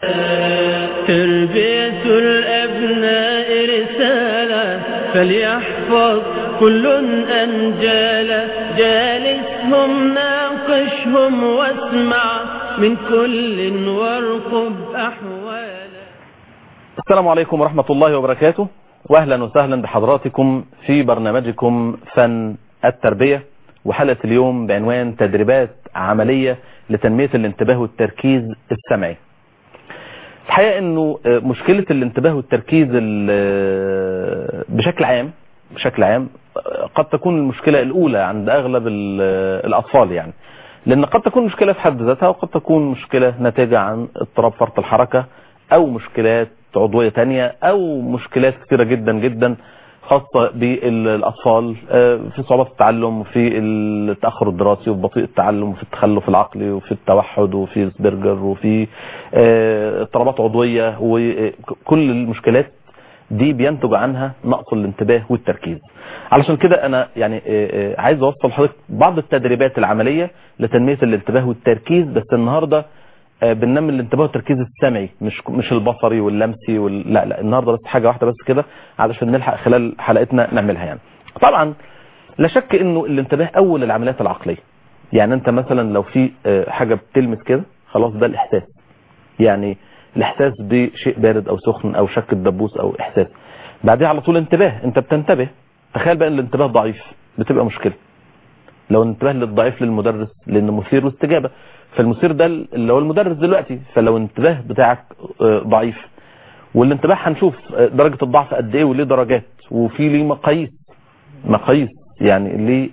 تربية الأبناء رسالة فليحفظ كل أنجالا جالسهم ناقشهم واسمع من كل وارقب أحوالا السلام عليكم ورحمة الله وبركاته واهلا وسهلا بحضراتكم في برنامجكم فن التربية وحلقة اليوم بعنوان تدريبات عملية لتنمية الانتباه والتركيز السمعي الحقيقة انه مشكلة الانتباه والتركيز بشكل عام بشكل عام قد تكون المشكلة الاولى عند اغلب الاطفال يعني لان قد تكون مشكلة في حد ذاتها وقد تكون مشكلة ناتجة عن اضطراب فرط الحركة او مشكلات عضوية تانية او مشكلات كثيرة جدا جدا خاصة بالاطفال في صعوبات التعلم وفي التأخر الدراسي وفي بطيء التعلم وفي التخلف العقلي وفي التوحد وفي سبرجر وفي اضطرابات عضوية وكل المشكلات دي بينتج عنها نقص الانتباه والتركيز علشان كده انا يعني عايز اوصل لحضرتك بعض التدريبات العملية لتنمية الانتباه والتركيز بس النهاردة بننمي الانتباه والتركيز السمعي مش مش البصري واللمسي وال... لا لا النهارده بس حاجه واحده بس كده علشان نلحق خلال حلقتنا نعملها يعني طبعا لا شك انه الانتباه اول العمليات العقليه يعني انت مثلا لو في حاجه بتلمس كده خلاص ده الاحساس يعني الاحساس بشيء بارد او سخن او شك الدبوس او احساس بعدها على طول انتباه انت بتنتبه تخيل بقى ان الانتباه ضعيف بتبقى مشكله لو انتباه للضعيف للمدرس لانه مثير واستجابه فالمثير ده اللي هو المدرس دلوقتي فلو الانتباه بتاعك ضعيف والانتباه هنشوف درجة الضعف قد ايه وليه درجات وفي ليه مقاييس مقاييس يعني ليه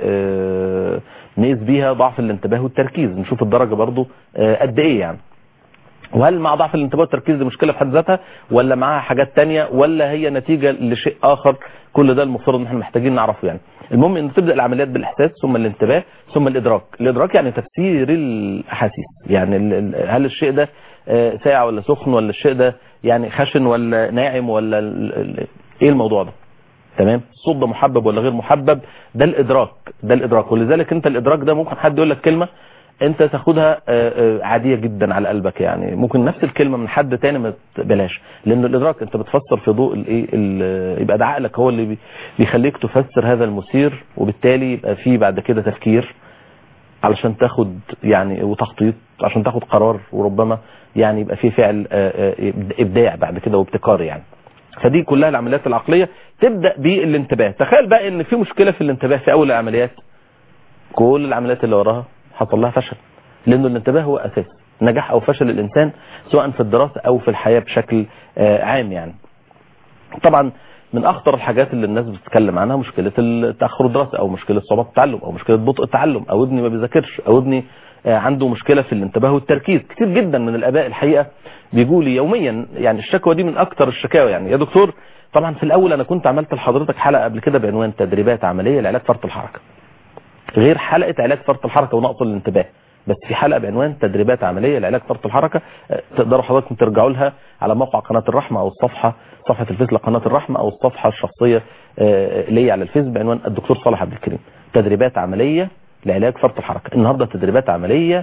نقيس بيها ضعف الانتباه والتركيز نشوف الدرجة برضو قد ايه يعني وهل مع ضعف الانتباه والتركيز دي مشكلة في حد ذاتها ولا معاها حاجات تانية ولا هي نتيجة لشيء اخر كل ده المفترض ان احنا محتاجين نعرفه يعني المهم ان تبدا العمليات بالاحساس ثم الانتباه ثم الادراك الادراك يعني تفسير الاحاسيس يعني هل الشيء ده ساقع ولا سخن ولا الشيء ده يعني خشن ولا ناعم ولا ايه الموضوع ده تمام الصوت ده محبب ولا غير محبب ده الادراك ده الادراك ولذلك انت الادراك ده ممكن حد يقول لك كلمه انت تاخدها عادية جدا على قلبك يعني ممكن نفس الكلمة من حد تاني ما تقبلهاش لان الادراك انت بتفسر في ضوء الايه يبقى ده عقلك هو اللي بيخليك تفسر هذا المثير وبالتالي يبقى فيه بعد كده تفكير علشان تاخد يعني وتخطيط عشان تاخد قرار وربما يعني يبقى فيه فعل ابداع بعد كده وابتكار يعني فدي كلها العمليات العقلية تبدأ بالانتباه تخيل بقى ان في مشكلة في الانتباه في اول العمليات كل العمليات اللي وراها حصل لها فشل لانه الانتباه هو اساس نجاح او فشل الانسان سواء في الدراسة او في الحياة بشكل عام يعني طبعا من اخطر الحاجات اللي الناس بتتكلم عنها مشكلة التأخر الدراسي او مشكلة صعوبات التعلم او مشكلة بطء التعلم او ابني ما بيذاكرش او ابني عنده مشكلة في الانتباه والتركيز كتير جدا من الاباء الحقيقة بيجوا لي يوميا يعني الشكوى دي من اكتر الشكاوى يعني يا دكتور طبعا في الاول انا كنت عملت لحضرتك حلقة قبل كده بعنوان تدريبات عملية لعلاج فرط الحركة غير حلقة علاج فرط الحركة ونقص الانتباه بس في حلقة بعنوان تدريبات عملية لعلاج فرط الحركة تقدروا حضراتكم ترجعوا لها على موقع قناة الرحمة او الصفحة صفحة الفيس لقناة الرحمة او الصفحة الشخصية لي على الفيس بعنوان الدكتور صالح عبد الكريم تدريبات عملية لعلاج فرط الحركة النهاردة تدريبات عملية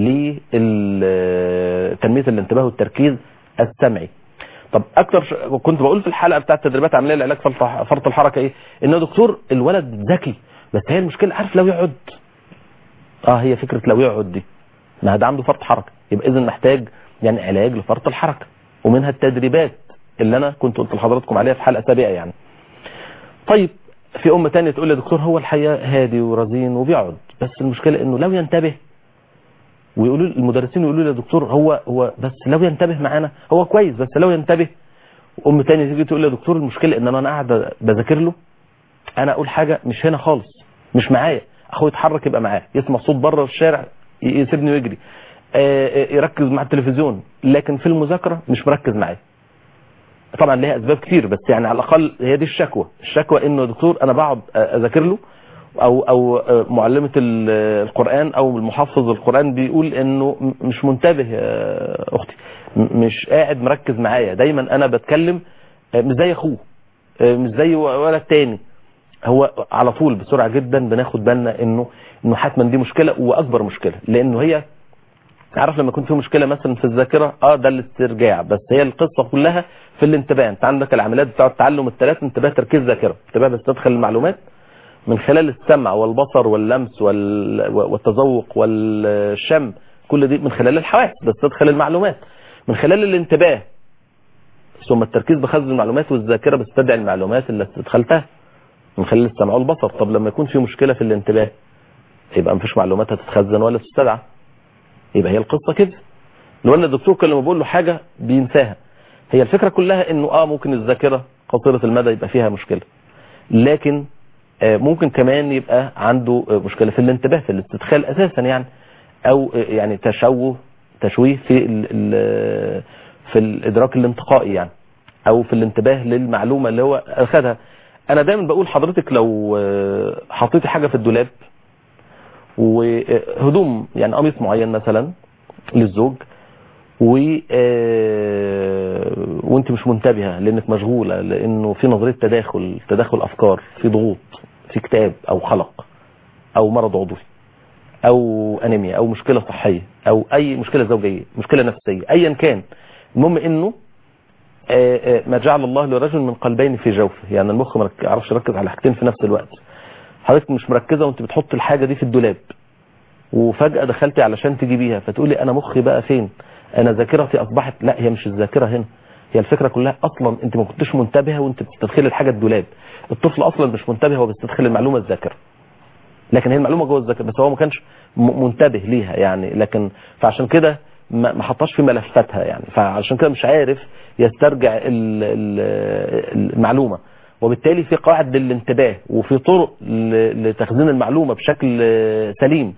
لتنمية الانتباه والتركيز السمعي طب اكتر ش... كنت بقول في الحلقة بتاعت تدريبات عملية لعلاج فرط الحركة ايه ان يا دكتور الولد ذكي بس هي المشكلة عارف لو يقعد اه هي فكرة لو يقعد دي ما ده عنده فرط حركة يبقى اذا محتاج يعني علاج لفرط الحركة ومنها التدريبات اللي انا كنت قلت لحضراتكم عليها في حلقة سابقة يعني طيب في ام تانية تقول لي يا دكتور هو الحقيقة هادي ورزين وبيقعد بس المشكلة انه لو ينتبه ويقولوا المدرسين يقولوا لي يا دكتور هو هو بس لو ينتبه معانا هو كويس بس لو ينتبه ام تانية تيجي تقول لي يا دكتور المشكلة ان انا قاعد بذاكر له انا اقول حاجة مش هنا خالص مش معايا اخوه يتحرك يبقى معاه يسمع صوت بره في الشارع يسيبني ويجري يركز مع التلفزيون لكن في المذاكرة مش مركز معايا طبعا ليها اسباب كتير بس يعني على الاقل هي دي الشكوى الشكوى انه دكتور انا بقعد اذاكر له او او معلمة القرآن او المحفظ القرآن بيقول انه مش منتبه يا اختي مش قاعد مركز معايا دايما انا بتكلم مش زي اخوه مش زي ولد تاني هو على طول بسرعة جدا بناخد بالنا انه انه حتما دي مشكلة واكبر مشكلة لانه هي عارف لما يكون في مشكله مثلا في الذاكره اه ده الاسترجاع بس هي القصه كلها في الانتباه انت عندك العمليات بتاعه التعلم الثلاث انتباه تركيز ذاكره انتباه بس تدخل المعلومات من خلال السمع والبصر واللمس وال... والتذوق والشم كل دي من خلال الحواس بس تدخل المعلومات من خلال الانتباه ثم التركيز بخزن المعلومات والذاكره بتستدعي المعلومات اللي دخلتها من خلال السمع والبصر طب لما يكون في مشكله في الانتباه يبقى مفيش معلومات هتتخزن ولا تستدعى يبقى هي القصه كده لو ان الدكتور كل ما بقول له حاجه بينساها هي الفكره كلها انه اه ممكن الذاكره قصيره المدى يبقى فيها مشكله لكن آه ممكن كمان يبقى عنده آه مشكله في الانتباه في الاستدخال اساسا يعني او آه يعني تشوه تشويه في ال ال في الادراك الانتقائي يعني او في الانتباه للمعلومه اللي هو اخذها انا دايما بقول حضرتك لو حطيتي حاجه في الدولاب وهدوم يعني قميص معين مثلا للزوج و وانت مش منتبهه لانك مشغوله لانه في نظريه تداخل تداخل افكار في ضغوط في اكتئاب او قلق او مرض عضوي او انيميا او مشكله صحيه او اي مشكله زوجيه مشكله نفسيه ايا كان المهم انه ما جعل الله لرجل من قلبين في جوفه يعني المخ ما يعرفش يركز على حاجتين في نفس الوقت حضرتك مش مركزه وانت بتحط الحاجه دي في الدولاب وفجاه دخلتي علشان تجيبيها فتقولي انا مخي بقى فين انا ذاكرتي اصبحت لا هي مش الذاكره هنا هي الفكره كلها اصلا انت ما كنتش منتبهه وانت بتستدخلي الحاجه الدولاب الطفل اصلا مش منتبه هو بيستدخل المعلومه الذاكره لكن هي المعلومه جوه الذاكره بس هو ما كانش منتبه ليها يعني لكن فعشان كده ما حطاش في ملفاتها يعني فعشان كده مش عارف يسترجع المعلومه وبالتالي في قواعد للانتباه وفي طرق لتخزين المعلومه بشكل سليم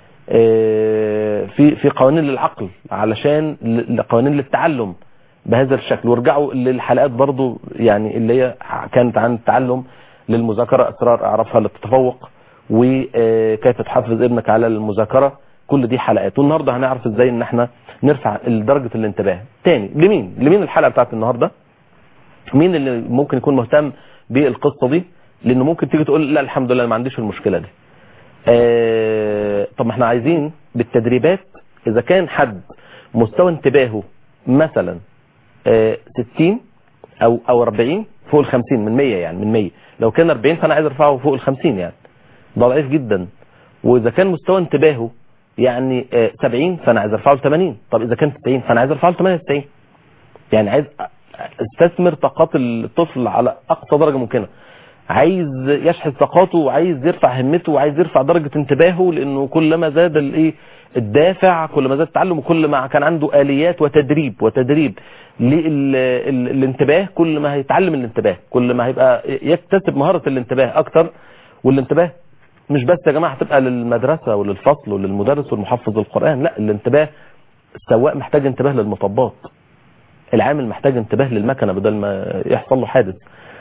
في في قوانين للعقل علشان قوانين للتعلم بهذا الشكل وارجعوا للحلقات برضو يعني اللي هي كانت عن التعلم للمذاكره اسرار اعرفها للتفوق وكيف تحفز ابنك على المذاكره كل دي حلقات والنهارده هنعرف ازاي ان احنا نرفع درجه الانتباه تاني لمين لمين الحلقه بتاعت النهارده مين اللي ممكن يكون مهتم بالقصه دي لانه ممكن تيجي تقول لا الحمد لله ما عنديش المشكله دي آه طب ما احنا عايزين بالتدريبات اذا كان حد مستوى انتباهه مثلا آه 60 او او 40 فوق ال 50 من 100 يعني من 100 لو كان 40 فانا عايز ارفعه فوق ال 50 يعني ده ضعيف جدا واذا كان مستوى انتباهه يعني آه 70 فانا عايز ارفعه ل 80 طب اذا كان 90 فانا عايز ارفعه ل 98 يعني عايز استثمر طاقات الطفل على اقصى درجه ممكنه عايز يشحذ طاقاته وعايز يرفع همته وعايز يرفع درجه انتباهه لانه كلما زاد الايه الدافع كل ما زاد التعلم وكل ما كان عنده اليات وتدريب وتدريب للانتباه كل ما هيتعلم الانتباه كل ما هيبقى يكتسب مهاره الانتباه اكتر والانتباه مش بس يا جماعه هتبقى للمدرسه وللفصل وللمدرس والمحفظ القران لا الانتباه السواق محتاج انتباه للمطبات العامل محتاج انتباه للمكنه بدل ما يحصل له حادث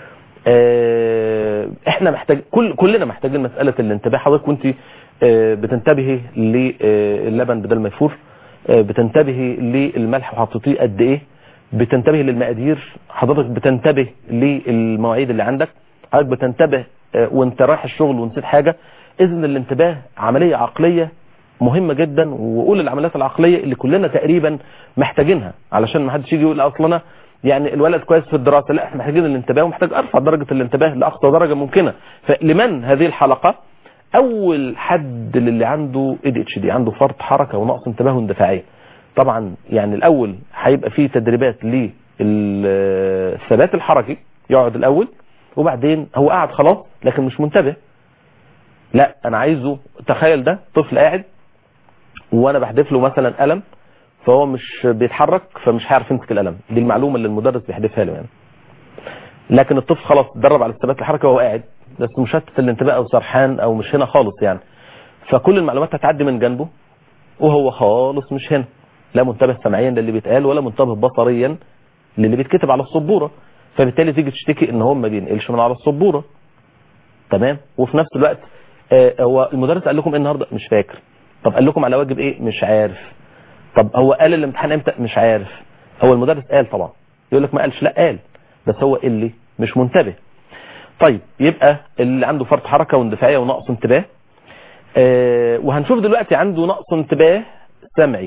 اه احنا محتاج كل كلنا محتاجين مساله الانتباه حضرتك وانت اه بتنتبهي للبن بدل ما يفور اه بتنتبهي للملح وحطيتيه قد ايه بتنتبهي للمقادير حضرتك بتنتبه للمواعيد اللي عندك حضرتك بتنتبه وانت رايح الشغل ونسيت حاجه اذا الانتباه عمليه عقليه مهمه جدا وقول العمليات العقليه اللي كلنا تقريبا محتاجينها علشان ما حدش يجي يقول اصل انا يعني الولد كويس في الدراسه لا احنا محتاجين الانتباه ومحتاج ارفع درجه الانتباه لاقصى درجه ممكنه فلمن هذه الحلقه اول حد اللي عنده اي دي اتش دي عنده فرط حركه ونقص انتباه واندفاعيه طبعا يعني الاول هيبقى فيه تدريبات للثبات الحركي يقعد الاول وبعدين هو قاعد خلاص لكن مش منتبه لا انا عايزه تخيل ده طفل قاعد وانا بحذف له مثلا قلم فهو مش بيتحرك فمش هيعرف يمسك القلم دي المعلومه اللي المدرس بيحذفها له يعني لكن الطفل خلاص اتدرب على الثبات الحركه وهو قاعد بس مشتت الانتباه او سرحان او مش هنا خالص يعني فكل المعلومات هتعدي من جنبه وهو خالص مش هنا لا منتبه سمعيا للي بيتقال ولا منتبه بصريا للي بيتكتب على السبوره فبالتالي تيجي تشتكي ان هو ما بينقلش من على السبوره تمام وفي نفس الوقت آه هو المدرس قال لكم ايه النهارده مش فاكر طب قال لكم على واجب ايه مش عارف طب هو قال الامتحان امتى مش عارف هو المدرس قال طبعا يقول لك ما قالش لا قال بس هو اللي مش منتبه طيب يبقى اللي عنده فرط حركه واندفاعيه ونقص انتباه آه وهنشوف دلوقتي عنده نقص انتباه سمعي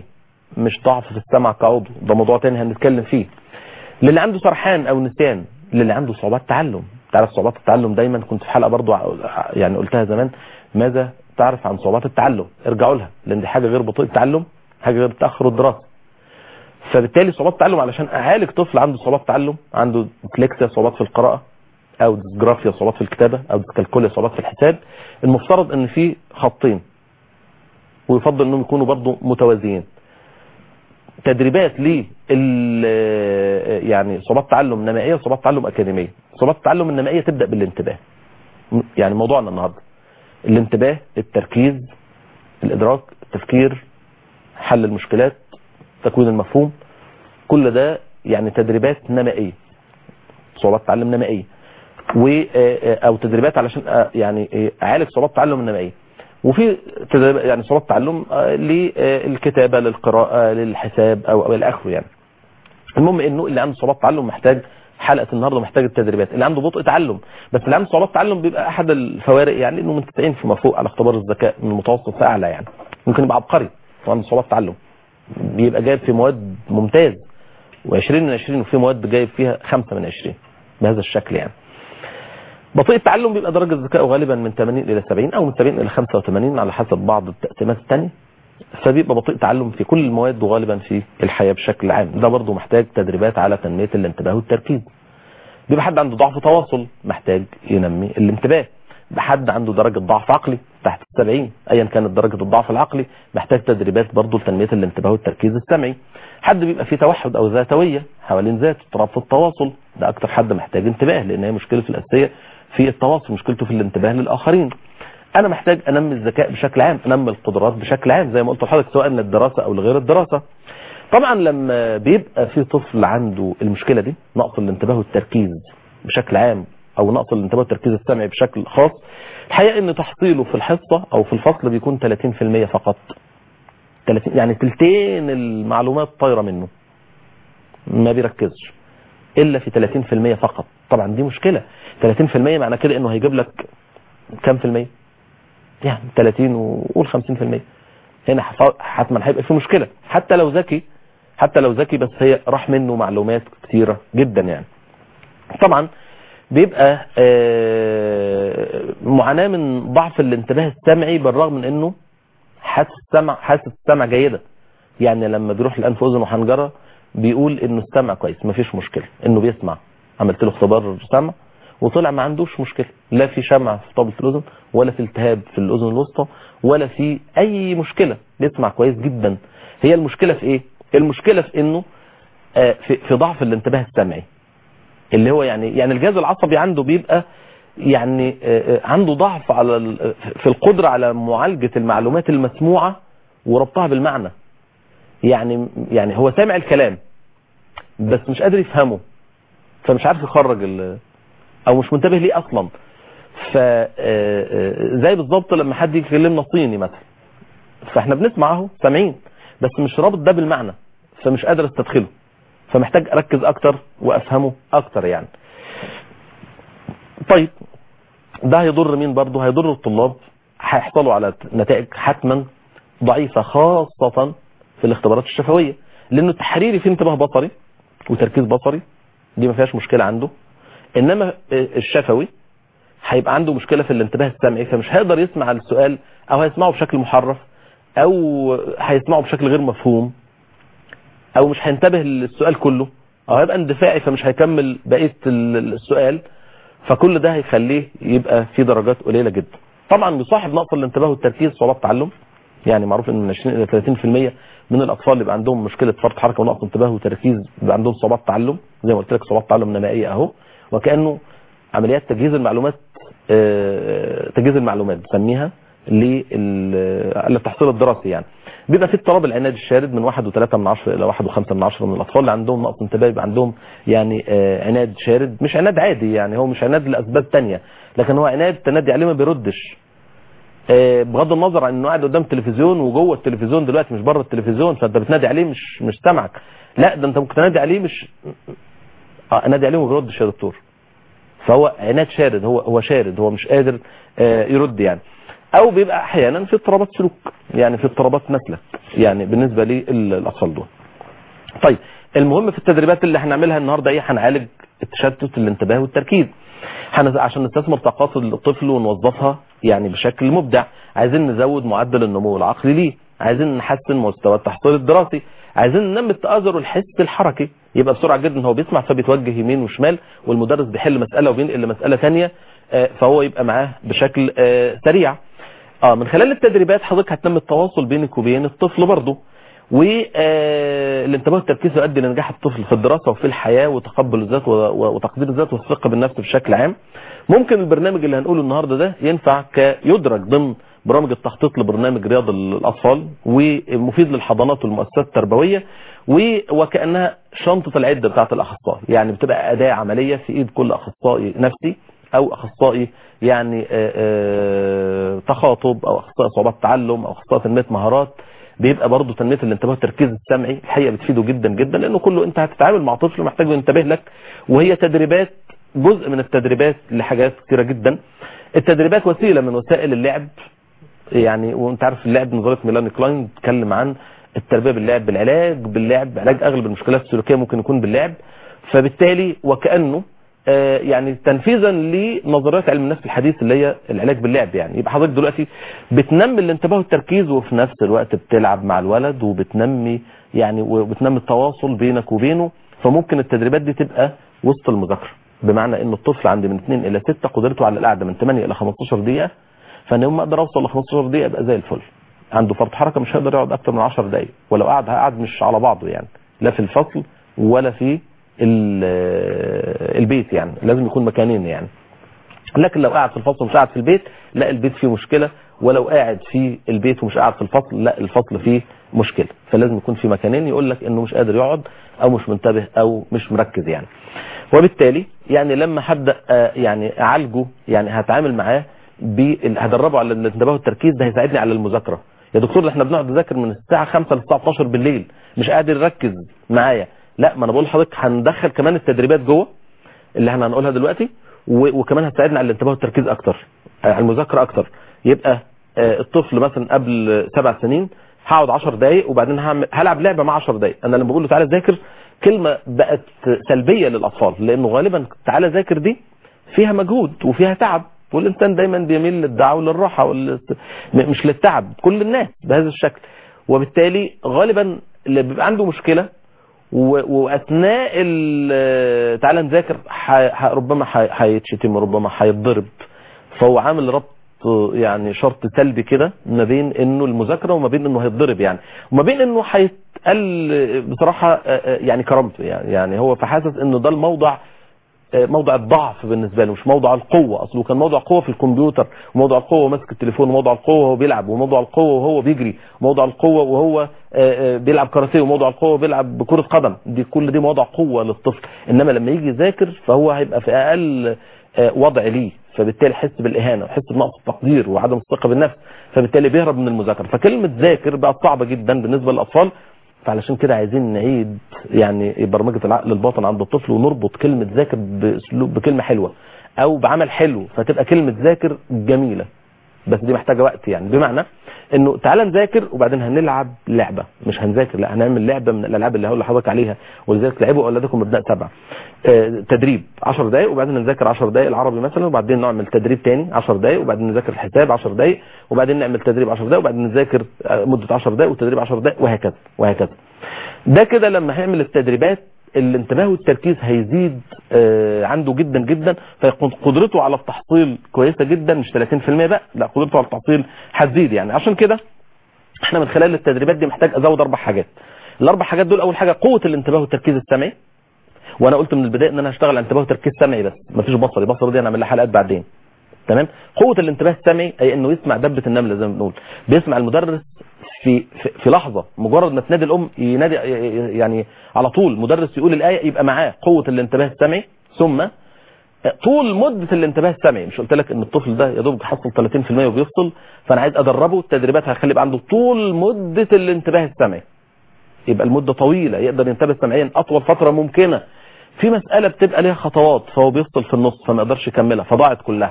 مش ضعف في السمع كعضو ده موضوع تاني هنتكلم فيه للي عنده سرحان او نسيان للي عنده صعوبات تعلم تعرف صعوبات التعلم دايما كنت في حلقه برضو يعني قلتها زمان ماذا تعرف عن صعوبات التعلم ارجعوا لها لان دي حاجه غير بطيء التعلم حاجه غير تاخر الدراسه فبالتالي صعوبات التعلم علشان اعالج طفل عنده صعوبات تعلم عنده ديسلكسيا صعوبات في القراءه او ديسجرافيا صعوبات في الكتابه او ديسكالكوليا صعوبات في الحساب المفترض ان في خطين ويفضل انهم يكونوا برضو متوازيين تدريبات ل يعني صعوبات تعلم نمائيه وصعوبات تعلم اكاديميه صعوبات التعلم النمائيه تبدا بالانتباه يعني موضوعنا النهارده الانتباه التركيز الادراك التفكير حل المشكلات تكوين المفهوم كل ده يعني تدريبات نمائيه صعوبات تعلم نمائيه و او تدريبات علشان يعني اعالج صعوبات التعلم النمائيه وفي تدريبات يعني صعوبات تعلم للكتابه للقراءه للحساب او او الى اخره يعني المهم انه اللي عنده صعوبات تعلم محتاج حلقه النهارده محتاج التدريبات اللي عنده بطء تعلم بس اللي عنده صعوبات تعلم بيبقى احد الفوارق يعني انه من 90 فيما فوق على اختبار الذكاء من المتوسط فاعلى يعني ممكن يبقى عبقري وعنده صعوبات تعلم بيبقى جايب في مواد ممتاز و20 من 20 وفي مواد جايب فيها 5 من 20 بهذا الشكل يعني بطيء التعلم بيبقى درجة ذكائه غالبا من 80 إلى 70 أو من 70 إلى 85 على حسب بعض التقسيمات الثانية فبيبقى بطيء تعلم في كل المواد وغالبا في الحياة بشكل عام ده برضه محتاج تدريبات على تنمية الانتباه والتركيز بيبقى حد عنده ضعف تواصل محتاج ينمي الانتباه بحد عنده درجة ضعف عقلي تحت السبعين ايا كانت درجة الضعف العقلي محتاج تدريبات برضه لتنمية الانتباه والتركيز السمعي حد بيبقى فيه توحد او ذاتوية حوالين ذات اضطراب في التواصل ده اكتر حد محتاج انتباه لان هي مشكلة الاساسية في التواصل مشكلته في الانتباه للاخرين انا محتاج انمي الذكاء بشكل عام انمي القدرات بشكل عام زي ما قلت لحضرتك سواء للدراسة او لغير الدراسة طبعا لما بيبقى في طفل عنده المشكلة دي نقص الانتباه والتركيز بشكل عام او نقص الانتباه والتركيز السمعي بشكل خاص الحقيقة ان تحصيله في الحصة او في الفصل بيكون 30% فقط 30 يعني تلتين المعلومات طايرة منه ما بيركزش الا في 30% فقط طبعا دي مشكلة 30% معنى كده انه هيجيب لك كام في المية يعني 30 وقول 50% هنا حتما هيبقى في مشكلة حتى لو ذكي حتى لو ذكي بس هي راح منه معلومات كثيرة جدا يعني طبعا بيبقى معاناة من ضعف الانتباه السمعي بالرغم من انه حاسس السمع حاسس السمع جيدة يعني لما بيروح الانف واذن وحنجرة بيقول انه السمع كويس مفيش مشكلة انه بيسمع عملت له اختبار سمع وطلع ما عندوش مشكلة لا في شمع في طابلة الأذن ولا في التهاب في الأذن الوسطى ولا في أي مشكلة بيسمع كويس جدا هي المشكلة في إيه؟ المشكلة في إنه في, في ضعف الانتباه السمعي اللي هو يعني يعني الجهاز العصبي عنده بيبقى يعني عنده ضعف على في القدرة على معالجة المعلومات المسموعة وربطها بالمعنى يعني يعني هو سامع الكلام بس مش قادر يفهمه فمش عارف يخرج او مش منتبه ليه اصلا ف زي بالظبط لما حد يجي يكلمنا صيني مثلا فاحنا بنسمع اهو سامعين بس مش رابط ده بالمعنى فمش قادر استدخله فمحتاج اركز اكتر وافهمه اكتر يعني طيب ده هيضر مين برضه هيضر الطلاب هيحصلوا على نتائج حتما ضعيفة خاصة في الاختبارات الشفوية لانه التحريري فيه انتباه بصري وتركيز بصري دي ما فيهاش مشكلة عنده انما الشفوي هيبقى عنده مشكلة في الانتباه السمعي فمش هيقدر يسمع السؤال او هيسمعه بشكل محرف او هيسمعه بشكل غير مفهوم او مش هينتبه للسؤال كله او هيبقى اندفاعي فمش هيكمل بقية السؤال فكل ده هيخليه يبقى في درجات قليلة جدا طبعا بيصاحب نقص الانتباه والتركيز صعوبات تعلم يعني معروف ان من 20 الى 30% من الاطفال اللي بيبقى عندهم مشكله فرط حركه ونقص انتباه وتركيز بيبقى عندهم صعوبات تعلم زي ما قلت لك صعوبات تعلم نمائيه اهو وكانه عمليات تجهيز المعلومات تجهيز المعلومات بنسميها للتحصيل الدراسي يعني بيبقى في اضطراب العناد الشارد من 1.3 من 10 الى 1.5 من 10 من الاطفال اللي عندهم نقص انتباه يبقى عندهم يعني عناد شارد مش عناد عادي يعني هو مش عناد لاسباب ثانيه لكن هو عناد تنادي عليه ما بيردش بغض النظر عن انه قاعد قدام التلفزيون وجوه التلفزيون دلوقتي مش بره التلفزيون فانت بتنادي عليه مش مش سامعك لا ده انت ممكن تنادي عليه مش اه انادي عليه وما بيردش يا دكتور فهو عناد شارد هو هو شارد هو مش قادر آه يرد يعني او بيبقى احيانا في اضطرابات سلوك يعني في اضطرابات مسلك يعني بالنسبه للاطفال دول طيب المهم في التدريبات اللي هنعملها النهارده ايه هنعالج التشتت الانتباه والتركيز هن- عشان نستثمر طاقات الطفل ونوظفها يعني بشكل مبدع عايزين نزود معدل النمو العقلي ليه عايزين نحسن مستوى التحصيل الدراسي عايزين ننمي التآزر والحس الحركي يبقى بسرعه جدا هو بيسمع فبيتوجه يمين وشمال والمدرس بيحل مساله وبينقل لمساله ثانيه آه، فهو يبقى معاه بشكل آه، سريع اه من خلال التدريبات حضرتك هتنمي التواصل بينك وبين الطفل برضه والانتباه والتركيز يؤدي لنجاح الطفل في الدراسه وفي الحياه وتقبل الذات و- و- وتقدير الذات والثقه بالنفس بشكل عام ممكن البرنامج اللي هنقوله النهارده ده ينفع كيدرج ضمن برامج التخطيط لبرنامج رياض الاطفال ومفيد للحضانات والمؤسسات التربويه و- وكانها شنطه العده بتاعه الاخصائي يعني بتبقى اداه عمليه في ايد كل اخصائي نفسي او اخصائي يعني آه، آه، تخاطب او اخصائي صعوبات تعلم او اخصائي تنميه مهارات بيبقى برضه تنميه الانتباه والتركيز السمعي الحقيقه بتفيده جدا جدا لانه كله انت هتتعامل مع طفل محتاج ينتبه لك وهي تدريبات جزء من التدريبات لحاجات كتيره جدا التدريبات وسيله من وسائل اللعب يعني وانت عارف اللعب نظريه ميلان كلاين بتتكلم عن التربيه باللعب بالعلاج باللعب علاج اغلب المشكلات السلوكيه ممكن يكون باللعب فبالتالي وكانه آه، يعني تنفيذا لنظريات علم النفس الحديث اللي هي العلاج باللعب يعني يبقى حضرتك دلوقتي بتنمي الانتباه والتركيز وفي نفس الوقت بتلعب مع الولد وبتنمي يعني وبتنمي التواصل بينك وبينه فممكن التدريبات دي تبقى وسط المذاكره بمعنى ان الطفل عند من 2 الى 6 قدرته على القعده من 8 الى 15 دقيقه فانا يوم ما اقدر اوصل ل 15 دقيقه يبقى زي الفل عنده فرط حركه مش هيقدر يقعد اكتر من 10 دقائق ولو قعد هقعد مش على بعضه يعني لا في الفصل ولا في ال- البيت يعني لازم يكون مكانين يعني لكن لو قاعد في الفصل ومش قاعد في البيت لا البيت فيه مشكله ولو قاعد في البيت ومش قاعد في الفصل لا الفصل فيه مشكله فلازم يكون في مكانين يقول لك انه مش قادر يقعد او مش منتبه او مش مركز يعني وبالتالي يعني لما هبدا آه، يعني اعالجه يعني هتعامل معاه بال- هدربه على الانتباه والتركيز ده هيساعدني على المذاكره يا دكتور ده احنا بنقعد نذاكر من الساعه 5 للساعه 12 بالليل مش قادر يركز معايا لا ما انا بقول لحضرتك هندخل كمان التدريبات جوه اللي احنا هنقولها دلوقتي و- وكمان هتساعدنا على الانتباه والتركيز اكتر آه، على المذاكره اكتر يبقى آه، الطفل مثلا قبل سبع سنين هقعد 10 دقائق وبعدين هعمل هلعب لعبه مع 10 دقائق انا لما بقول له تعالى ذاكر كلمه بقت سلبيه للاطفال لانه غالبا تعالى ذاكر دي فيها مجهود وفيها تعب والانسان دايما بيميل للدعوه وللراحه وال... م- مش للتعب كل الناس بهذا الشكل وبالتالي غالبا اللي بيبقى عنده مشكله و- واثناء ال- تعالى نذاكر ح- ح- ربما ح- هيتشتم ربما هيتضرب فهو عامل ربط يعني شرط سلبي كده ما بين انه المذاكره وما بين انه هيتضرب يعني وما بين انه هيتقل بصراحه آه، آه، يعني كرامته يعني يعني هو فحاسس انه ده الموضع آه، موضع الضعف بالنسبه له مش موضع القوه اصله كان موضع قوه في الكمبيوتر وموضع القوه وهو ماسك التليفون وموضع القوه وهو بيلعب وموضع القوه وهو بيجري وموضع القوه وهو آه، آه، بيلعب كاراتيه وموضع القوه وهو بيلعب بكره قدم دي كل دي مواضع قوه للطفل انما لما يجي يذاكر فهو هيبقى في اقل آه، وضع ليه فبالتالي يحس بالاهانه ويحس بنقص التقدير وعدم الثقه بالنفس فبالتالي بيهرب من المذاكره فكلمه ذاكر بقت صعبه جدا بالنسبه للاطفال فعلشان كده عايزين نعيد يعني برمجه العقل الباطن عند الطفل ونربط كلمه ذاكر باسلوب بكلمه حلوه او بعمل حلو فتبقى كلمه ذاكر جميله بس دي محتاجه وقت يعني بمعنى انه تعالى نذاكر وبعدين هنلعب لعبه مش هنذاكر لا هنعمل لعبه من الالعاب اللي هقول لحضرتك عليها ولذلك لعبوا اولادكم ابناء سبعه آه، تدريب 10 دقائق وبعدين نذاكر 10 دقائق العربي مثلا وبعدين نعمل تدريب تاني 10 دقائق وبعدين نذاكر الحساب 10 دقائق وبعدين نعمل تدريب 10 دقائق وبعدين نذاكر آه، مده 10 دقائق وتدريب 10 دقائق وهكذا وهكذا ده كده لما هيعمل التدريبات الانتباه والتركيز هيزيد آه، عنده جدا جدا فيكون قدرته على التحصيل كويسه جدا مش 30% بقى لا قدرته على التحصيل هتزيد يعني عشان كده احنا من خلال التدريبات دي محتاج ازود اربع حاجات الاربع حاجات دول اول حاجه قوه الانتباه والتركيز السمعي وانا قلت من البدايه ان انا هشتغل على انتباه وتركيز سمعي بس مفيش بصري بصري دي هنعمل لها حلقات بعدين تمام قوه الانتباه السمعي اي انه يسمع دبه النمله زي ما بنقول بيسمع المدرس في في, في لحظه مجرد ما تنادي الام ينادي يعني على طول مدرس يقول الايه يبقى معاه قوه الانتباه السمعي ثم طول مده الانتباه السمعي مش قلت لك ان الطفل ده يا دوب حصل 30% وبيفصل فانا عايز ادربه التدريبات هخلي يبقى عنده طول مده الانتباه السمعي يبقى المده طويله يقدر ينتبه سمعيا اطول فتره ممكنه في مساله بتبقى ليها خطوات فهو بيفصل في النص فما يقدرش يكملها فضاعت كلها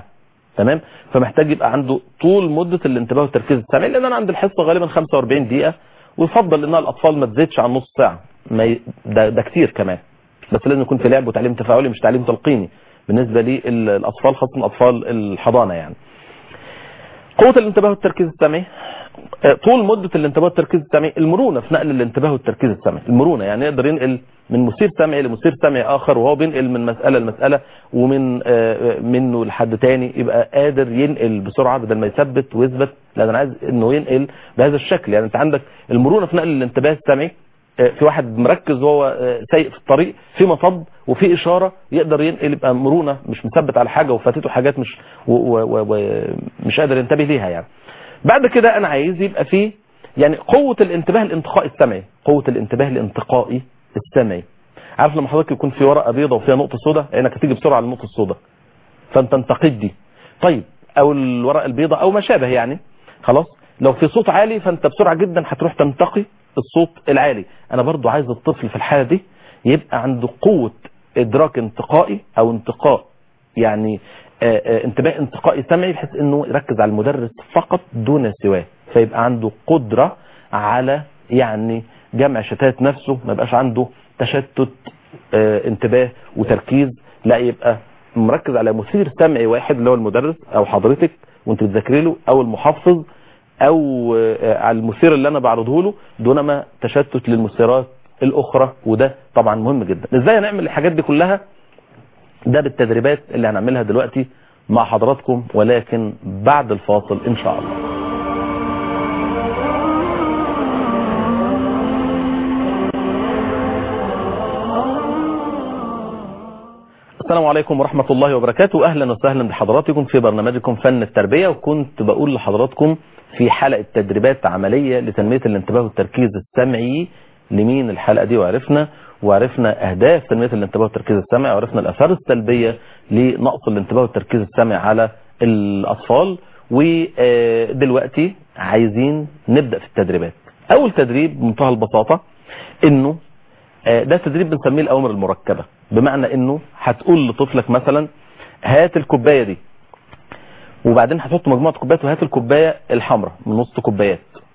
تمام فمحتاج يبقى عنده طول مده الانتباه والتركيز السمعي لان انا عندي الحصه غالبا 45 دقيقه ويفضل انها الاطفال ما تزيدش عن نص ساعه ما ي... ده, ده كتير كمان بس لازم يكون في لعب وتعليم تفاعلي مش تعليم تلقيني بالنسبه للاطفال خاصه اطفال الحضانه يعني قوه الانتباه والتركيز السمعي طول مدة الانتباه والتركيز السمعي المرونة في نقل الانتباه والتركيز السمعي المرونة يعني يقدر ينقل من مثير سمعي لمثير سمعي آخر وهو بينقل من مسألة لمسألة ومن منه لحد تاني يبقى قادر ينقل بسرعة بدل ما يثبت ويثبت لأن أنا عايز إنه ينقل بهذا الشكل يعني أنت عندك المرونة في نقل الانتباه السمعي في واحد مركز وهو سايق في الطريق في مطب وفي إشارة يقدر ينقل يبقى مرونة مش مثبت على حاجة وفاتته حاجات مش ومش قادر ينتبه ليها يعني بعد كده انا عايز يبقى فيه يعني قوة الانتباه الانتقائي السمعي قوة الانتباه الانتقائي السمعي عارف لما حضرتك يكون في ورقة بيضة وفيها نقطة سوداء لانك هتيجي بسرعة على النقطة السوداء فانت انتقد دي طيب او الورقة البيضاء او ما شابه يعني خلاص لو في صوت عالي فانت بسرعة جدا هتروح تنتقي الصوت العالي انا برضو عايز الطفل في الحالة دي يبقى عنده قوة ادراك انتقائي او انتقاء يعني انتباه انتقائي سمعي بحيث انه يركز على المدرس فقط دون سواه فيبقى عنده قدرة على يعني جمع شتات نفسه ما يبقاش عنده تشتت اه انتباه وتركيز لا يبقى مركز على مثير سمعي واحد اللي هو المدرس او حضرتك وانت بتذاكري له او المحفظ او اه على المثير اللي انا بعرضه له دون ما تشتت للمثيرات الاخرى وده طبعا مهم جدا ازاي هنعمل الحاجات دي كلها ده بالتدريبات اللي هنعملها دلوقتي مع حضراتكم ولكن بعد الفاصل ان شاء الله السلام عليكم ورحمة الله وبركاته أهلا وسهلا بحضراتكم في برنامجكم فن التربية وكنت بقول لحضراتكم في حلقة تدريبات عملية لتنمية الانتباه والتركيز السمعي لمين الحلقة دي وعرفنا وعرفنا أهداف تنمية الانتباه والتركيز السمعي وعرفنا الأثار السلبية لنقص الانتباه والتركيز السمعي على الأطفال ودلوقتي عايزين نبدأ في التدريبات أول تدريب بمنتهى البساطة إنه ده تدريب بنسميه الأوامر المركبة بمعنى إنه هتقول لطفلك مثلا هات الكوباية دي وبعدين هتحط مجموعة كوبايات وهات الكوباية الحمراء من نص كوبايات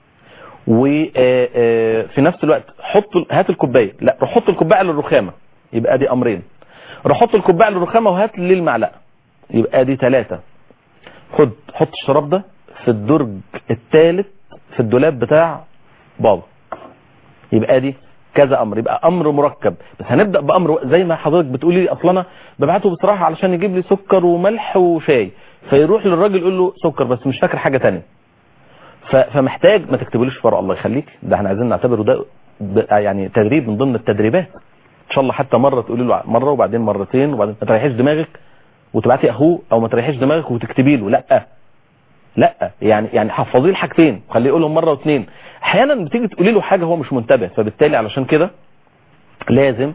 وفي نفس الوقت حط هات الكوبايه لا روح حط الكوبايه على الرخامه يبقى دي امرين روح حط الكوبايه على الرخامه وهات لي المعلقه يبقى دي ثلاثه خد حط الشراب ده في الدرج الثالث في الدولاب بتاع بابا يبقى دي كذا امر يبقى امر مركب بس هنبدا بامر زي ما حضرتك بتقولي اصلا انا ببعته بصراحه علشان يجيب لي سكر وملح وشاي فيروح للراجل يقول له سكر بس مش فاكر حاجه ثانيه فمحتاج ما تكتبلوش في ورقه الله يخليك ده احنا عايزين نعتبره ده يعني تدريب من ضمن التدريبات ان شاء الله حتى مره تقولي له مره وبعدين مرتين وبعدين ما تريحيش دماغك وتبعتي اخوه او ما تريحيش دماغك وتكتبي له لا لا يعني يعني حفظيه الحاجتين خليه يقولهم مره واثنين احيانا بتيجي تقولي له حاجه هو مش منتبه فبالتالي علشان كده لازم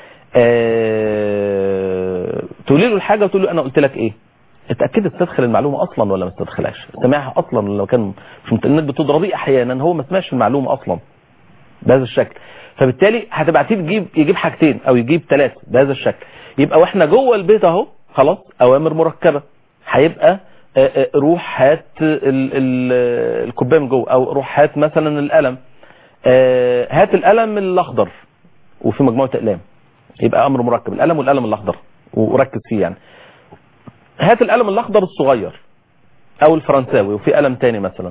آه تقولي له الحاجه وتقول له انا قلت لك ايه اتاكدت تدخل المعلومه اصلا ولا ما تدخلهاش سمعها اصلا ولا كان مش مت... انك بتضربيه احيانا هو ما سمعش المعلومه اصلا بهذا الشكل فبالتالي هتبعتيه تجيب يجيب حاجتين او يجيب ثلاثه بهذا الشكل يبقى واحنا جوه البيت اهو خلاص اوامر مركبه هيبقى روح هات الكوبايه من جوه او روح هات مثلا القلم هات القلم الاخضر وفي مجموعه اقلام يبقى امر مركب القلم والقلم الاخضر وركز فيه يعني هات القلم الاخضر الصغير او الفرنساوي وفي قلم تاني مثلا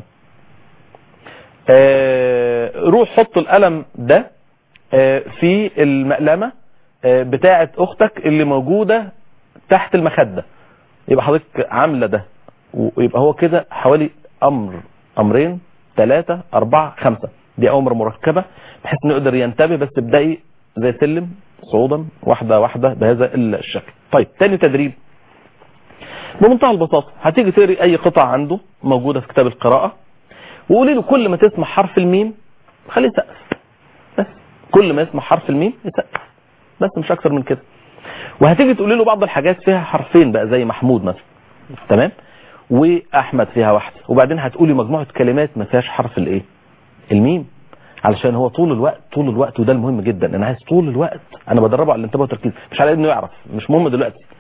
آه روح حط القلم ده آه في المقلمة آه بتاعة اختك اللي موجودة تحت المخدة يبقى حضرتك عاملة ده ويبقى هو كده حوالي امر امرين ثلاثة اربعة خمسة دي اوامر مركبة بحيث انه يقدر ينتبه بس ابدأي زي سلم صعودا واحدة واحدة بهذا الشكل طيب تاني تدريب بمنتهى البساطة هتيجي تقري اي قطعة عنده موجودة في كتاب القراءة وقولي له كل ما تسمع حرف الميم خليه يسقف بس كل ما يسمع حرف الميم يسقف بس مش اكتر من كده وهتيجي تقولي له بعض الحاجات فيها حرفين بقى زي محمود مثلا تمام واحمد فيها واحده وبعدين هتقولي مجموعه كلمات ما فيهاش حرف الايه الميم علشان هو طول الوقت طول الوقت وده المهم جدا انا عايز طول الوقت انا بدربه على الانتباه والتركيز مش على انه يعرف مش مهم دلوقتي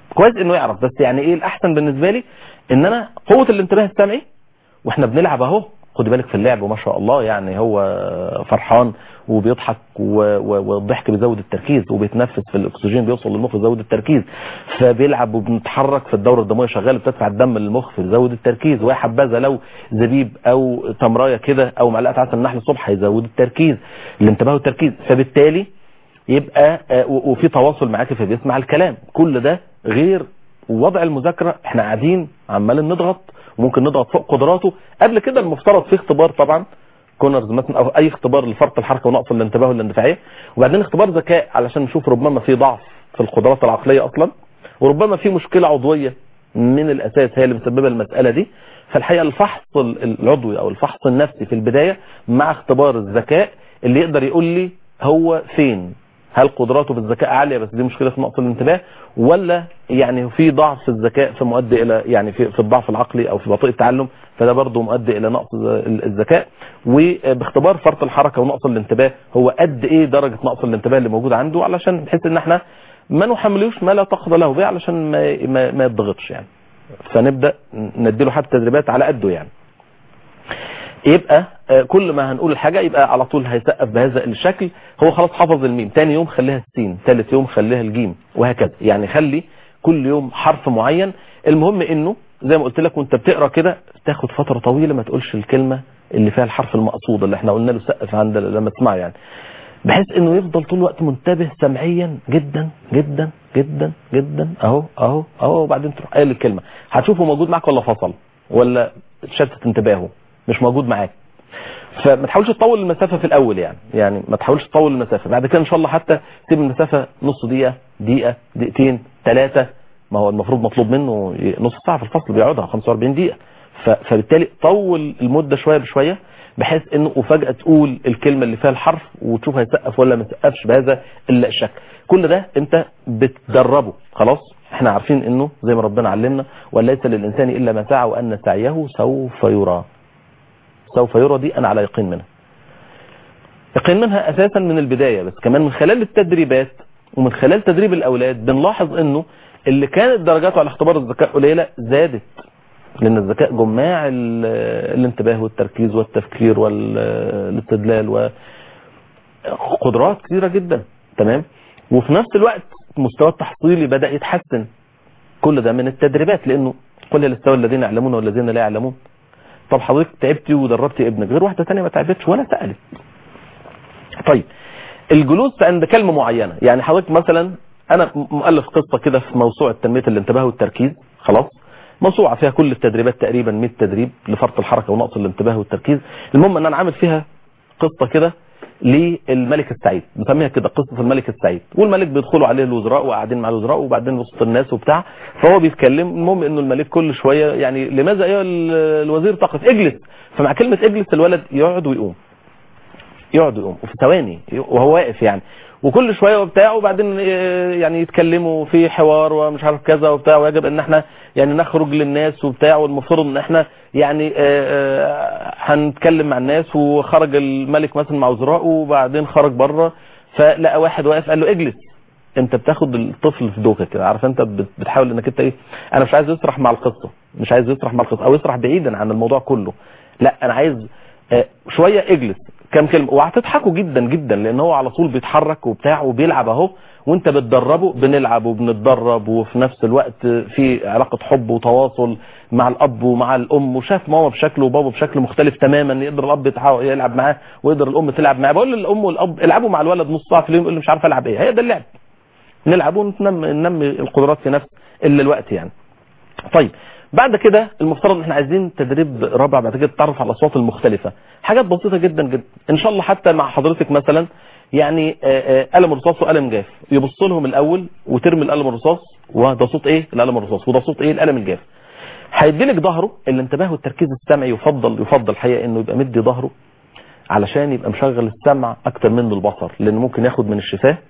كويس انه يعرف بس يعني ايه الاحسن بالنسبه لي ان انا قوه الانتباه السمعي واحنا بنلعب اهو خدي بالك في اللعب وما شاء الله يعني هو فرحان وبيضحك و- و- والضحك بيزود التركيز وبيتنفس في الاكسجين بيوصل للمخ بيزود التركيز فبيلعب وبنتحرك في الدوره الدمويه شغاله بتدفع الدم للمخ بيزود التركيز ويا حبذا لو زبيب او تمرايه كده او معلقه عسل نحل الصبح هيزود التركيز الانتباه والتركيز فبالتالي يبقى آه، و- وفي تواصل معاك فبيسمع الكلام كل ده غير وضع المذاكره احنا قاعدين عمالين نضغط وممكن نضغط فوق قدراته قبل كده المفترض في اختبار طبعا كونرز مثلا او اي اختبار لفرط الحركه ونقص الانتباه والاندفاعيه وبعدين اختبار ذكاء علشان نشوف ربما في ضعف في القدرات العقليه اصلا وربما في مشكله عضويه من الاساس هي اللي مسببه المساله دي فالحقيقه الفحص ال- العضوي او الفحص النفسي في البدايه مع اختبار الذكاء اللي يقدر يقول لي هو فين هل قدراته في الذكاء عاليه بس دي مشكله في نقص الانتباه ولا يعني في ضعف في الذكاء فمؤدي الى يعني في, في الضعف العقلي او في بطيء التعلم فده برضه مؤدي الى نقص ال- الذكاء وباختبار فرط الحركه ونقص الانتباه هو قد ايه درجه نقص الانتباه اللي موجود عنده علشان بحيث ان احنا ما نحملوش ما لا طاقه له به علشان ما ما, ما يضغطش يعني فنبدا نديله حتى تدريبات على قده يعني يبقى آه، كل ما هنقول الحاجة يبقى على طول هيسقف بهذا الشكل هو خلاص حفظ الميم تاني يوم خليها السين ثالث يوم خليها الجيم وهكذا يعني خلي كل يوم حرف معين المهم انه زي ما قلت لك وانت بتقرا كده تاخد فترة طويلة ما تقولش الكلمة اللي فيها الحرف المقصود اللي احنا قلنا له سقف عند لما تسمعه يعني بحيث انه يفضل طول الوقت منتبه سمعيا جدا جدا جدا جدا اهو اهو اهو وبعدين تروح قايل الكلمه هتشوفه موجود معاك ولا فصل ولا شتت انتباهه مش موجود معاك فما تحاولش تطول المسافه في الاول يعني يعني ما تحاولش تطول المسافه بعد كده ان شاء الله حتى سيب المسافه نص دقيقه دقيقه دقيقتين ثلاثه ما هو المفروض مطلوب منه ي- نص ساعه في الفصل بيقعدها 45 دقيقه ف- فبالتالي طول المده شويه بشويه بحيث انه وفجاه تقول الكلمه اللي فيها الحرف وتشوف هيسقف ولا ما يسقفش بهذا الشكل كل ده انت بتدربه خلاص احنا عارفين انه زي ما ربنا علمنا وليس للانسان الا ما سعى وان سعيه سوف يرى سوف يرى دي انا على يقين منها يقين منها اساسا من البدايه بس كمان من خلال التدريبات ومن خلال تدريب الاولاد بنلاحظ انه اللي كانت درجاته على اختبار الذكاء قليله زادت لان الذكاء جماع ال- الانتباه والتركيز والتفكير والاستدلال وقدرات كثيره جدا تمام وفي نفس الوقت مستوى التحصيلي بدا يتحسن كل ده من التدريبات لانه قل هل يستوي الذين يعلمون والذين لا يعلمون طب حضرتك تعبتي ودربتي ابنك غير واحده ثانيه ما تعبتش ولا سالت طيب الجلوس عند كلمه معينه يعني حضرتك مثلا انا مؤلف قصه كده في موسوعه تنميه الانتباه والتركيز خلاص موسوعه فيها كل التدريبات تقريبا 100 تدريب لفرط الحركه ونقص الانتباه والتركيز المهم ان انا عامل فيها قصه كده للملك السعيد بنسميها كده قصه الملك السعيد والملك بيدخلوا عليه الوزراء وقاعدين مع الوزراء وبعدين وسط الناس وبتاع فهو بيتكلم المهم انه الملك كل شويه يعني لماذا ايها ال- الوزير تقف اجلس فمع كلمه اجلس الولد يقعد ويقوم يقعد ويقوم وفي ثواني وهو واقف يعني وكل شويه وبتاع وبعدين آه، يعني يتكلموا في حوار ومش عارف كذا وبتاع ويجب ان احنا يعني نخرج للناس وبتاع والمفروض ان احنا يعني آه، آه، هنتكلم مع الناس وخرج الملك مثلا مع وزرائه وبعدين خرج بره فلقى واحد واقف قال له اجلس انت بتاخد الطفل في دوكه كده عارف انت بت- بتحاول انك انت ايه انا مش عايز يسرح مع القصه مش عايز يسرح مع القصه او يسرح بعيدا عن الموضوع كله لا انا عايز آه، شويه اجلس كام كلمه وهتضحكوا جدا جدا لان هو على طول بيتحرك وبتاع وبيلعب اهو وانت بتدربه بنلعب وبنتدرب وفي نفس الوقت في علاقه حب وتواصل مع الاب ومع الام وشاف ماما بشكل وبابا بشكل مختلف تماما يقدر الاب يتعا- يلعب معاه ويقدر الام تلعب معاه بقول للام والاب العبوا مع الولد نص ساعه في اليوم يقول لي مش عارف العب ايه هي ده اللعب نلعب وننمي ننمي القدرات في نفس الا الوقت يعني طيب بعد كده المفترض ان احنا عايزين تدريب رابع بعد كده تتعرف على الاصوات المختلفه حاجات بسيطه جدا جدا ان شاء الله حتى مع حضرتك مثلا يعني آه، آه، قلم رصاص وقلم جاف يبص لهم الاول وترمي القلم الرصاص وده صوت ايه القلم الرصاص وده صوت ايه القلم الجاف هيديلك ظهره الانتباه والتركيز السمعي يفضل يفضل الحقيقه انه يبقى مدي ظهره علشان يبقى مشغل السمع اكتر منه البصر لان ممكن ياخد من الشفاه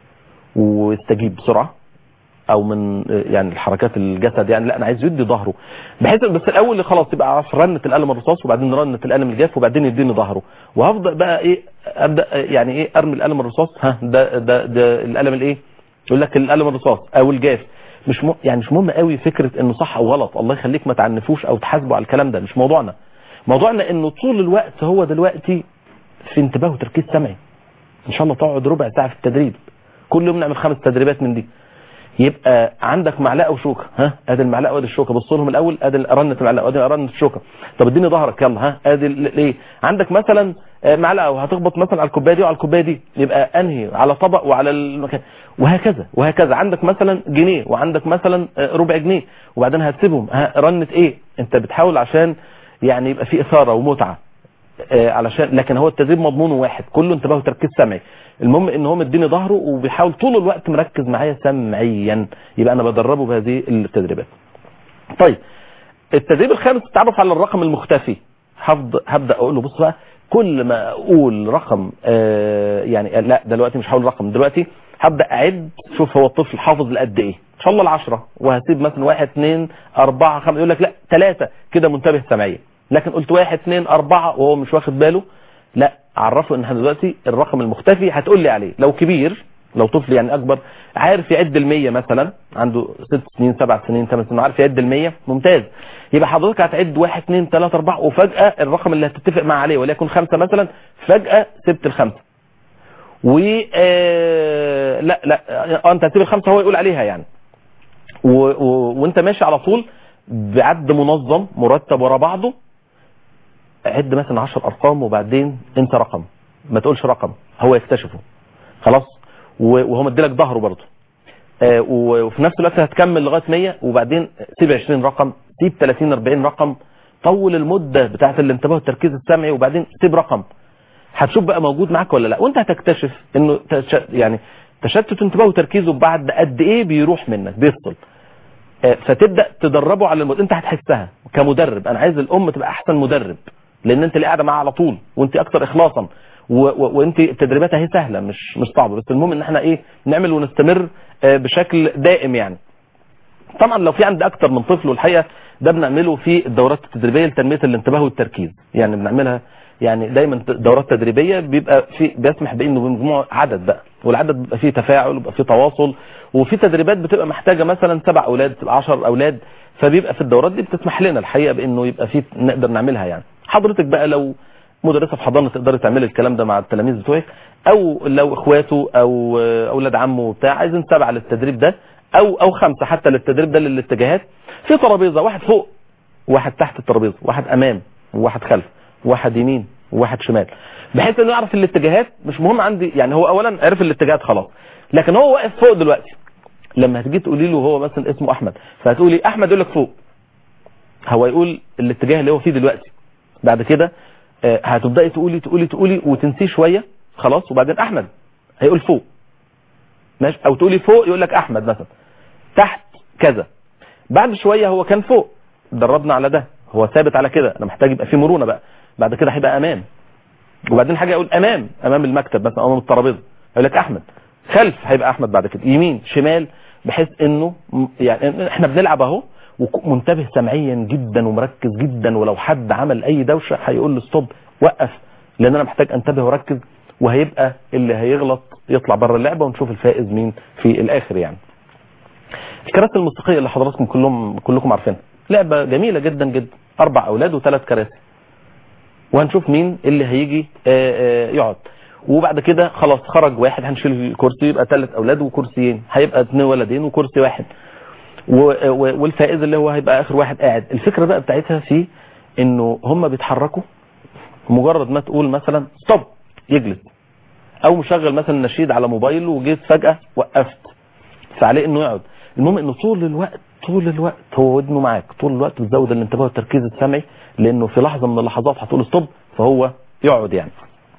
ويستجيب بسرعه او من يعني الحركات الجسد يعني لا انا عايز يدي ظهره بحيث بس الاول خلاص يبقى عارف رنه القلم الرصاص وبعدين رنه القلم الجاف وبعدين يديني ظهره وهفضل بقى ايه ابدا يعني ايه ارمي القلم الرصاص ها ده ده ده القلم الايه يقول لك القلم الرصاص او الجاف مش م... يعني مش مهم قوي فكره انه صح او غلط الله يخليك ما تعنفوش او تحاسبوا على الكلام ده مش موضوعنا موضوعنا انه طول الوقت هو دلوقتي في انتباه وتركيز سمعي ان شاء الله تقعد ربع ساعه في التدريب كل يوم نعمل خمس تدريبات من دي يبقى عندك معلقه وشوكه ها ادي المعلقه وادي الشوكه بص لهم الاول ادي رنه المعلقه وادي رنه الشوكه طب اديني ظهرك يلا ها ادي ليه عندك مثلا معلقه وهتخبط مثلا على الكوبايه دي وعلى الكوبايه دي يبقى انهي على طبق وعلى المكان وهكذا وهكذا عندك مثلا جنيه وعندك مثلا ربع جنيه وبعدين هتسيبهم ها رنه ايه انت بتحاول عشان يعني يبقى في اثاره ومتعه علشان لكن هو التدريب مضمونه واحد كله انتباه وتركيز سمعي المهم ان هو مديني ظهره وبيحاول طول الوقت مركز معايا سمعيا يبقى انا بدربه بهذه التدريبات طيب التدريب الخامس التعرف على الرقم المختفي هفض هبدا اقول له بص بقى كل ما اقول رقم آه يعني لا دلوقتي مش هقول رقم دلوقتي هبدا اعد شوف هو الطفل حافظ لقد ايه ان شاء الله العشرة وهسيب مثلا واحد اثنين اربعة خمسة يقول لك لا ثلاثة كده منتبه سمعيا لكن قلت واحد اثنين اربعة وهو مش واخد باله لا عرفه ان احنا دلوقتي الرقم المختفي هتقول لي عليه لو كبير لو طفل يعني اكبر عارف يعد المية مثلا عنده ست سنين سبع سنين ثمان سنين عارف يعد المية ممتاز يبقى حضرتك هتعد واحد اثنين ثلاثة اربعة وفجأة الرقم اللي هتتفق معاه عليه وليكن خمسة مثلا فجأة سبت الخمسة و آه لا لا آه انت هتسيب الخمسة هو يقول عليها يعني و... و... وانت ماشي على طول بعد منظم مرتب ورا بعضه عد مثلا 10 ارقام وبعدين انت رقم ما تقولش رقم هو يكتشفه خلاص وهو مديلك ظهره برضه آه وفي نفس الوقت هتكمل لغايه 100 وبعدين سيب 20 رقم سيب 30 40 رقم طول المده بتاعه الانتباه والتركيز السمعي وبعدين سيب رقم هتشوف بقى موجود معاك ولا لا وانت هتكتشف انه تش... يعني تشتت انتباه وتركيزه بعد قد ايه بيروح منك بيفصل آه فتبدا تدربه على المد... انت هتحسها كمدرب انا عايز الام تبقى احسن مدرب لان انت اللي قاعده معاه على طول وانت اكتر اخلاصا و... و... وانت التدريبات اهي سهله مش مش صعبه بس المهم ان احنا ايه نعمل ونستمر آه بشكل دائم يعني طبعا لو في عندي اكتر من طفل والحقيقه ده بنعمله في الدورات التدريبيه لتنميه الانتباه والتركيز يعني بنعملها يعني دايما دورات تدريبيه بيبقى في بيسمح بانه بمجموع عدد بقى والعدد بيبقى فيه تفاعل وبيبقى فيه تواصل وفي تدريبات بتبقى محتاجه مثلا سبع اولاد تبقى 10 اولاد فبيبقى في الدورات دي بتسمح لنا الحقيقه بانه يبقى في نقدر نعملها يعني حضرتك بقى لو مدرسه في حضانه تقدري تعملي الكلام ده مع التلاميذ بتوعك او لو اخواته او اولاد عمه وبتاع عايزين سبعه للتدريب ده او او خمسه حتى للتدريب ده للاتجاهات في ترابيزه واحد فوق واحد تحت الترابيزه واحد امام وواحد خلف واحد يمين وواحد شمال بحيث انه يعرف الاتجاهات مش مهم عندي يعني هو اولا عرف الاتجاهات خلاص لكن هو واقف فوق دلوقتي لما هتيجي تقولي له هو مثلا اسمه احمد فهتقولي احمد يقول لك فوق هو يقول الاتجاه اللي هو فيه دلوقتي بعد كده هتبداي تقولي تقولي تقولي وتنسيه شويه خلاص وبعدين احمد هيقول فوق ماشي او تقولي فوق يقول لك احمد مثلا تحت كذا بعد شويه هو كان فوق دربنا على ده هو ثابت على كده انا محتاج يبقى في مرونه بقى بعد كده هيبقى امام وبعدين حاجه اقول امام امام المكتب مثلا امام الترابيزه يقول لك احمد خلف هيبقى احمد بعد كده يمين شمال بحيث انه يعني احنا بنلعب اهو ومنتبه سمعيا جدا ومركز جدا ولو حد عمل اي دوشه هيقول له ستوب وقف لان انا محتاج انتبه واركز وهيبقى اللي هيغلط يطلع بره اللعبه ونشوف الفائز مين في الاخر يعني الكراسي الموسيقيه اللي حضراتكم كلهم كلكم عارفينها لعبه جميله جدا جدا اربع اولاد وثلاث كراسي وهنشوف مين اللي هيجي آآ آآ يقعد وبعد كده خلاص خرج واحد هنشيل الكرسي يبقى ثلاث اولاد وكرسيين هيبقى اثنين ولدين وكرسي واحد والفائز اللي هو هيبقى اخر واحد قاعد الفكره بقى بتاعتها في انه هم بيتحركوا مجرد ما تقول مثلا ستوب يجلس او مشغل مثلا نشيد على موبايله وجيت فجاه وقفت فعليه انه يقعد المهم انه طول الوقت طول الوقت هو ودنه معاك طول الوقت بتزود الانتباه والتركيز السمعي لانه في لحظه من اللحظات هتقول ستوب فهو يقعد يعني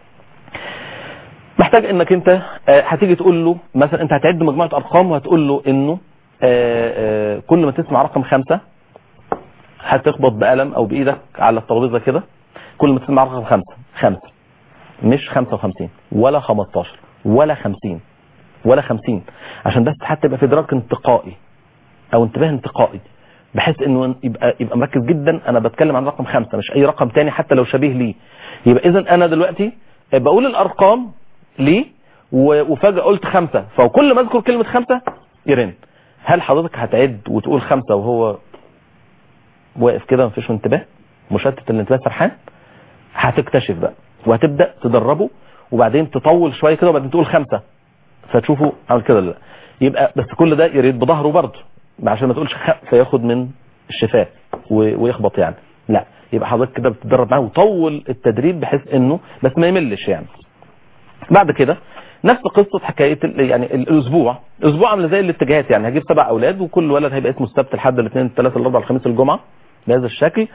محتاج انك انت هتيجي تقول له مثلا انت هتعد مجموعه ارقام وهتقول له انه آآ آآ كل ما تسمع رقم خمسة هتخبط بقلم او بايدك على الترابيزه كده كل ما تسمع رقم خمسة خمسة مش 55 ولا 15 ولا 50 ولا 50 عشان بس حتى يبقى في ادراك انتقائي او انتباه انتقائي بحيث انه يبقى يبقى مركز جدا انا بتكلم عن رقم خمسة مش اي رقم تاني حتى لو شبيه ليه يبقى اذا انا دلوقتي بقول الارقام ليه وفجاه قلت خمسة فكل ما اذكر كلمه خمسة يرن هل حضرتك هتعد وتقول خمسة وهو واقف كده مفيش انتباه مشتت الانتباه سرحان هتكتشف بقى وهتبدا تدربه وبعدين تطول شويه كده وبعدين تقول خمسه فتشوفه عمل كده ولا لا يبقى بس كل ده يريد بظهره برضه عشان ما تقولش خ فياخد من الشفاه و- ويخبط يعني لا يبقى حضرتك كده بتدرب معاه وطول التدريب بحيث انه بس ما يملش يعني بعد كده نفس قصه حكايه ال- يعني ال- الاسبوع الاسبوع عامله زي الاتجاهات يعني هجيب سبع اولاد وكل ولد هيبقى اسمه السبت الحد الاثنين الثلاث الاربع الخميس الجمعه بهذا الشكل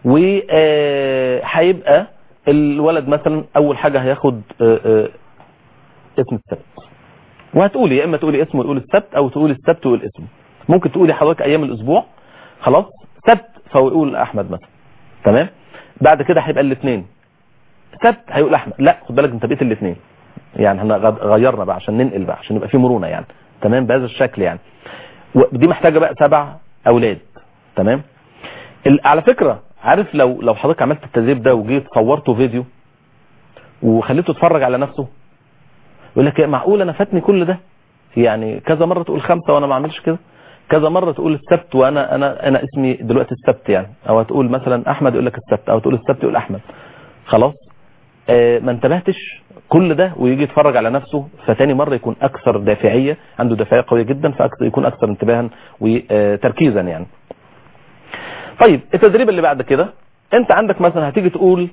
وهيبقى الولد مثلا اول حاجه هياخد آه، آه، اسم السبت وهتقولي يا اما تقولي اسمه وتقولي السبت او تقولي السبت وتقول اسمه ممكن تقولي حضرتك ايام الاسبوع خلاص سبت فهو يقول احمد مثلا تمام بعد كده هيبقى الاثنين سبت هيقول احمد لا خد بالك انت بقيت الاثنين يعني احنا غ- غيرنا بقى عشان ننقل بقى عشان يبقى في مرونه يعني تمام بهذا الشكل يعني ودي محتاجه بقى سبع اولاد تمام ال- على فكره عارف لو لو حضرتك عملت التدريب ده وجيت صورته فيديو وخليته يتفرج على نفسه يقول لك إيه، معقول انا فاتني كل ده يعني كذا مره تقول خمسه وانا ما اعملش كده كذا مره تقول السبت وانا انا انا اسمي دلوقتي السبت يعني او تقول مثلا احمد يقول لك السبت او تقول السبت يقول احمد خلاص آه ما انتبهتش كل ده ويجي يتفرج على نفسه فتاني مره يكون اكثر دافعيه عنده دافعيه قويه جدا فاكثر يكون اكثر انتباها وتركيزا يعني طيب التدريب اللي بعد كده انت عندك مثلا هتيجي تقول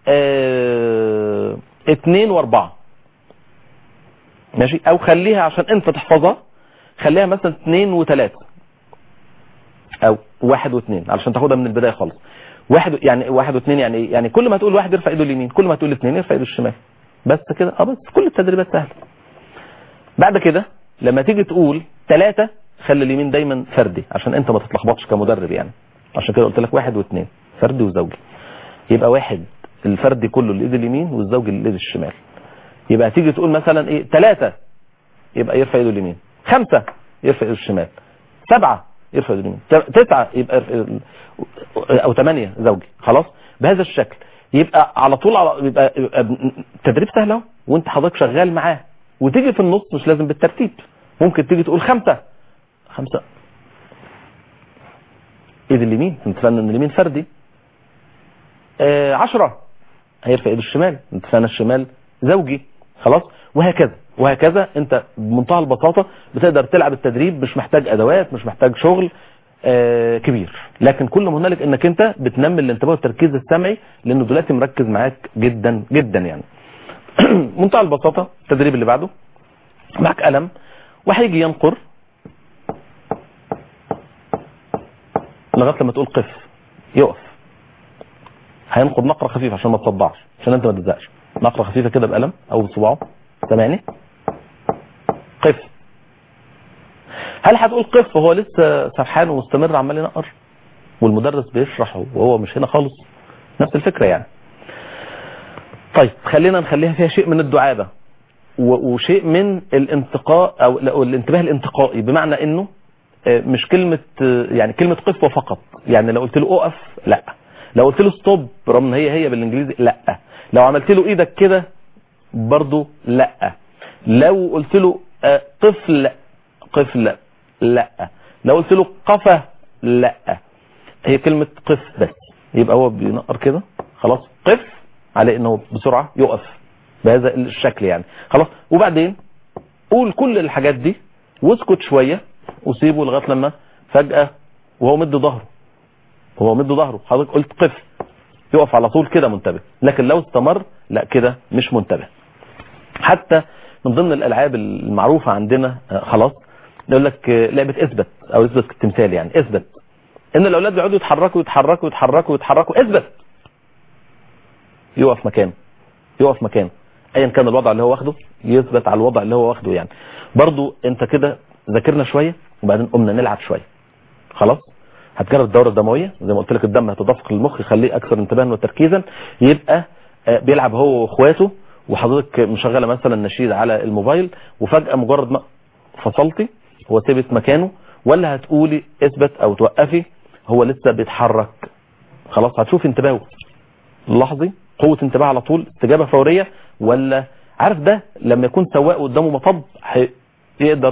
اه اتنين واربعة ماشي او خليها عشان انت تحفظها خليها مثلا اتنين وتلاتة او واحد واثنين علشان تاخدها من البداية خالص واحد يعني واحد واثنين يعني ايه يعني كل ما تقول واحد يرفع ايده اليمين كل ما تقول اثنين يرفع ايده الشمال بس كده اه بس كل التدريبات سهله بعد كده لما تيجي تقول ثلاثة خلي اليمين دايما فردي عشان انت ما تتلخبطش كمدرب يعني عشان كده قلت لك واحد واثنين فردي وزوجي يبقى واحد الفردي كله الايد اليمين والزوجي الايد الشمال يبقى تيجي تقول مثلا ايه ثلاثة يبقى يرفع ايده اليمين خمسة يرفع ايده الشمال سبعة يرفع ايده اليمين ت- تسعة يبقى يرفع- او ثمانية زوجي خلاص بهذا الشكل يبقى على طول على يبقى, يبقى التدريب سهل اهو وانت حضرتك شغال معاه وتيجي في النص مش لازم بالترتيب ممكن تيجي تقول خمسة خمسة ايد اليمين انت فاهم ان اليمين فردي آه عشرة هيرفع ايد الشمال انت فاهم الشمال زوجي خلاص وهكذا وهكذا انت بمنتهى البساطة بتقدر تلعب التدريب مش محتاج ادوات مش محتاج شغل آه كبير لكن كل ما هنالك انك انت بتنمي الانتباه والتركيز السمعي لانه دلوقتي مركز معاك جدا جدا يعني منتهى البساطة التدريب اللي بعده معك قلم وهيجي ينقر لغايه لما تقول قف يقف هينقض نقره خفيفه عشان ما تصدعش عشان انت ما تزهقش نقره خفيفه كده بقلم او بصباعه سامعني قف هل هتقول قف وهو لسه سرحان ومستمر عمال ينقر والمدرس بيشرح وهو مش هنا خالص نفس الفكره يعني طيب خلينا نخليها فيها شيء من الدعابه و- وشيء من الانتقاء او لا، الانتباه الانتقائي بمعنى انه آه، مش كلمة آه، يعني كلمة قف فقط يعني لو قلت له اقف لا لو قلت له ستوب رغم ان هي هي بالانجليزي لا لو عملت له ايدك كده برضو لا لو قلت له آه، طفل قفل لا لو قلت له قفا لا هي كلمة قف بس يبقى هو بينقر كده خلاص قف على انه بسرعة يقف بهذا الشكل يعني خلاص وبعدين قول كل الحاجات دي واسكت شوية وسيبه لغاية لما فجأة وهو مد ظهره وهو مد ظهره حضرتك قلت قف يقف على طول كده منتبه لكن لو استمر لا كده مش منتبه حتى من ضمن الالعاب المعروفة عندنا آه، خلاص يقول لك آه، لعبة اثبت او اثبت التمثال يعني اثبت ان الاولاد بيقعدوا يتحركوا يتحركوا يتحركوا يتحركوا اثبت يقف مكانه يقف مكانه ايا كان الوضع اللي هو واخده يثبت على الوضع اللي هو واخده يعني برضو انت كده ذاكرنا شويه وبعدين قمنا نلعب شويه خلاص هتجرب الدوره الدمويه زي ما قلت لك الدم هتدفق للمخ يخليه اكثر انتباها وتركيزا يبقى آه، بيلعب هو واخواته وحضرتك مشغله مثلا نشيد على الموبايل وفجاه مجرد ما فصلتي هو ثبت مكانه ولا هتقولي اثبت او توقفي هو لسه بيتحرك خلاص هتشوف انتباهه لحظي قوة انتباه على طول استجابة فورية ولا عارف ده لما يكون سواق قدامه مطب هي- يقدر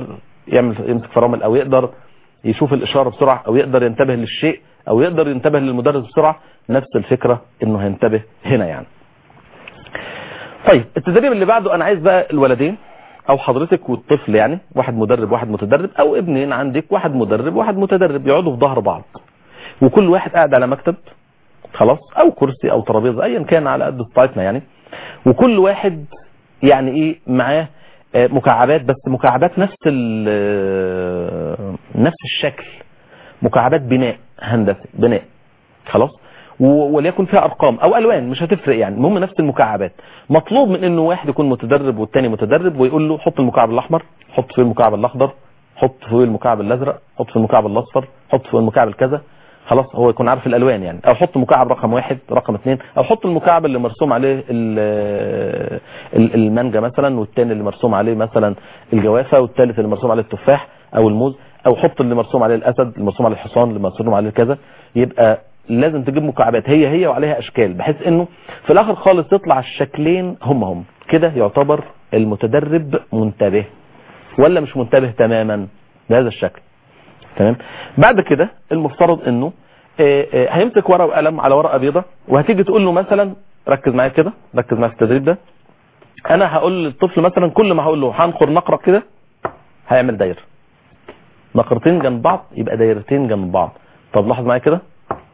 يعمل يمسك فرامل او يقدر يشوف الاشاره بسرعه او يقدر ينتبه للشيء او يقدر ينتبه للمدرس بسرعه نفس الفكره انه هينتبه هنا يعني طيب التدريب اللي بعده انا عايز بقى الولدين او حضرتك والطفل يعني واحد مدرب واحد متدرب او ابنين عندك واحد مدرب واحد متدرب يقعدوا في ظهر بعض وكل واحد قاعد على مكتب خلاص او كرسي او ترابيزه ايا كان على قد استطاعتنا يعني وكل واحد يعني ايه معاه آه، مكعبات بس مكعبات نفس ال- نفس الشكل مكعبات بناء هندسي بناء خلاص و- وليكن فيها ارقام او الوان مش هتفرق يعني المهم نفس المكعبات مطلوب من انه واحد يكون متدرب والتاني متدرب ويقول له حط المكعب الاحمر حط فيه المكعب الاخضر حط فيه المكعب الازرق حط فيه المكعب الاصفر حط فيه المكعب الكذا خلاص هو يكون عارف الالوان يعني او حط مكعب رقم واحد رقم اثنين او حط المكعب اللي مرسوم عليه ال- ال- المانجا مثلا والتاني اللي مرسوم عليه مثلا الجوافه والثالث اللي مرسوم عليه التفاح او الموز او حط اللي مرسوم عليه الاسد اللي مرسوم عليه الحصان اللي مرسوم عليه كذا يبقى لازم تجيب مكعبات هي هي وعليها اشكال بحيث انه في الاخر خالص يطلع الشكلين هم هم كده يعتبر المتدرب منتبه ولا مش منتبه تماما بهذا الشكل تمام بعد كده المفترض انه آه، آه، هيمسك ورقه وقلم على ورقه بيضاء وهتيجي تقول له مثلا ركز معايا كده ركز معايا في التدريب ده انا هقول للطفل مثلا كل ما هقول له هنقر نقره كده هيعمل دايره نقرتين جنب بعض يبقى دايرتين جنب بعض طب لاحظ معايا كده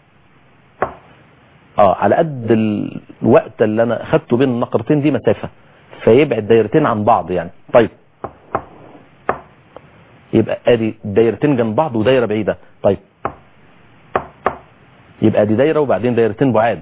اه على قد الوقت اللي انا اخدته بين النقرتين دي مسافه فيبعد دايرتين عن بعض يعني طيب يبقى ادي دايرتين جنب بعض ودايره بعيده طيب يبقى دي دايره وبعدين دايرتين بعاد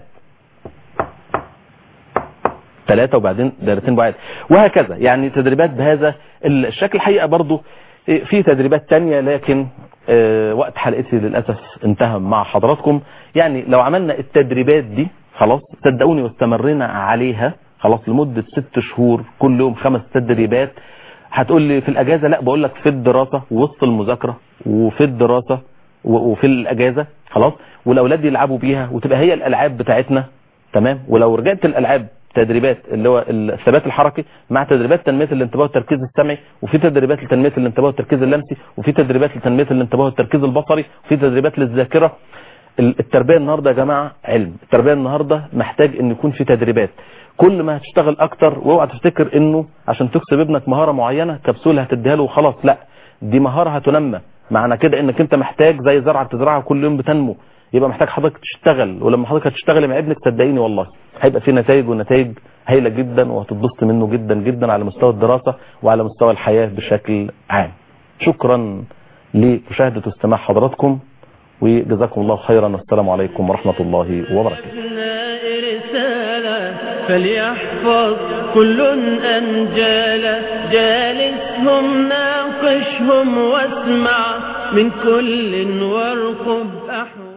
ثلاثة وبعدين دايرتين بعاد وهكذا يعني تدريبات بهذا الشكل الحقيقة برضو في تدريبات تانية لكن آه، وقت حلقتي للأسف انتهى مع حضراتكم يعني لو عملنا التدريبات دي خلاص صدقوني واستمرينا عليها خلاص لمدة ست شهور كل يوم خمس تدريبات هتقول لي في الأجازة لا بقول لك في الدراسة وسط المذاكرة وفي الدراسة و- وفي الأجازة خلاص والأولاد يلعبوا بيها وتبقى هي الألعاب بتاعتنا تمام ولو رجعت الالعاب تدريبات اللي هو الثبات الحركي مع تدريبات تنميه الانتباه والتركيز السمعي وفي تدريبات لتنميه الانتباه والتركيز اللمسي وفي تدريبات لتنميه الانتباه والتركيز البصري وفي تدريبات للذاكره ال- التربيه النهارده يا جماعه علم التربيه النهارده محتاج ان يكون في تدريبات كل ما هتشتغل اكتر واوعى تفتكر انه عشان تكسب ابنك مهاره معينه كبسوله هتديها له وخلاص لا دي مهاره هتنمى معنى كده انك انت محتاج زي زرعه بتزرعها كل يوم بتنمو يبقى محتاج حضرتك تشتغل ولما حضرتك هتشتغلي مع ابنك صدقيني والله هيبقى في نتائج ونتائج هايله جدا وهتتبسط منه جدا جدا على مستوى الدراسه وعلى مستوى الحياه بشكل عام شكرا لمشاهده واستماع حضراتكم وجزاكم الله خيرا والسلام عليكم ورحمه الله وبركاته أبناء رسالة فليحفظ كل أنجالا جالسهم ناقشهم واسمع من كل وارقب أحوال